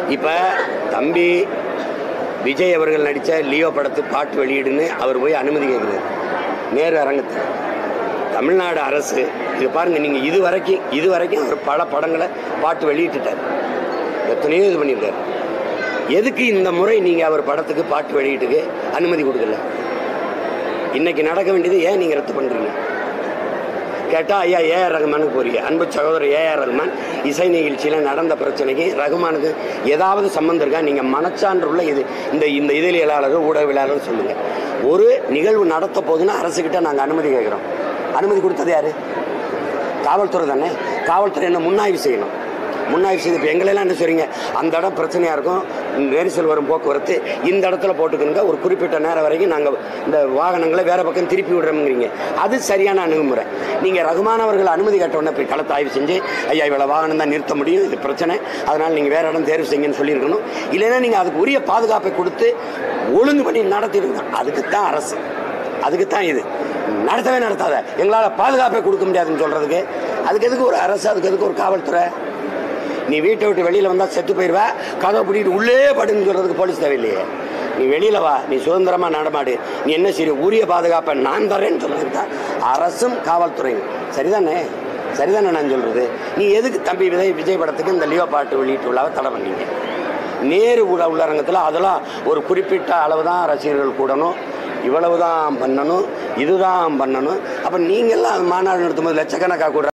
இப்போ தம்பி விஜய் அவர்கள் நடித்த லியோ படத்து பாட்டு வெளியிடுன்னு அவர் போய் அனுமதி கேட்குறாரு நேரு அரங்கத்தில் தமிழ்நாடு அரசு இது பாருங்கள் நீங்கள் இது வரைக்கும் இது வரைக்கும் அவர் பல படங்களை பாட்டு வெளியிட்டுட்டார் எத்தனையோ இது பண்ணியிருக்காரு எதுக்கு இந்த முறை நீங்கள் அவர் படத்துக்கு பாட்டு வெளியீட்டுக்கு அனுமதி கொடுக்கல இன்னைக்கு நடக்க வேண்டியது ஏன் நீங்கள் ரத்து பண்ணுறீங்க கேட்டால் ஐயா ஏஆர் ரகுமானுக்கு போறீங்க அன்பு சகோதரர் ஏஆர் ரகுமான் இசை நிகழ்ச்சியில் நடந்த பிரச்சனைக்கு ரகுமானுக்கு ஏதாவது சம்மந்தம் இருக்கா நீங்கள் மனச்சான்றுள்ள இது இந்த இந்த இதழியலாளர்கள் ஊடகவியலாளர்கள் சொல்லுங்கள் ஒரு நிகழ்வு நடத்த போதுன்னா அரசுக்கிட்ட நாங்கள் அனுமதி கேட்குறோம் அனுமதி கொடுத்தது யாரு காவல்துறை தானே காவல்துறை என்ன முன்னாய்வு செய்யணும் முன்னாய்வு செய்து இப்போ எங்களெல்லாம் என்ன செய்றீங்க அந்த இடம் பிரச்சனையாக இருக்கும் நெரிசல் வரும் போக்குவரத்து இந்த இடத்துல போட்டுக்கணுங்க ஒரு குறிப்பிட்ட நேரம் வரைக்கும் நாங்கள் இந்த வாகனங்களை வேற பக்கம் திருப்பி விடுறோம்ங்கிறீங்க அது சரியான அணுகுமுறை நீங்கள் ரகுமான் அவர்கள் அனுமதி கேட்ட உடனே போய் களத்தை ஆய்வு செஞ்சு ஐயா இவ்வளோ வாகனம் தான் நிறுத்த முடியும் இது பிரச்சனை அதனால் நீங்கள் வேற இடம் தேர்வு செய்யுங்கன்னு சொல்லியிருக்கணும் இல்லைன்னா நீங்கள் அதுக்கு உரிய பாதுகாப்பை கொடுத்து ஒழுங்கு பண்ணி நடத்திடுங்க அதுக்கு தான் அரசு அதுக்கு தான் இது நடத்தவே நடத்தாத எங்களால் பாதுகாப்பை கொடுக்க முடியாதுன்னு சொல்கிறதுக்கு அதுக்கு எதுக்கு ஒரு அரசு அதுக்கு எதுக்கு ஒரு காவல்துறை நீ வீட்டை விட்டு வெளியில் வந்தால் செத்து போயிடுவ கதவை பிடிக்கிட்டு உள்ளே படுன்னு சொல்கிறதுக்கு போலீஸ் தேவையில்லையே நீ வெளியில் வா நீ சுதந்திரமாக நடமாடு நீ என்ன சரி உரிய பாதுகாப்பை நான் தரேன்னு சொல்கிறது தான் அரசும் காவல்துறையும் சரிதானே சரிதானே நான் சொல்கிறது நீ எதுக்கு தம்பி விஜய் விஜய் படத்துக்கு இந்த லியோ பாட்டு வெளியிட்டு விழாவை தடை பண்ணீங்க நேரு உள்ள உள்ளரங்கத்தில் அதெல்லாம் ஒரு குறிப்பிட்ட அளவு தான் ரசிகர்கள் கூடணும் இவ்வளவு தான் பண்ணணும் இதுதான் பண்ணணும் அப்போ நீங்கள்லாம் மாநாடு நடத்தும்போது லட்சக்கணக்காக கூட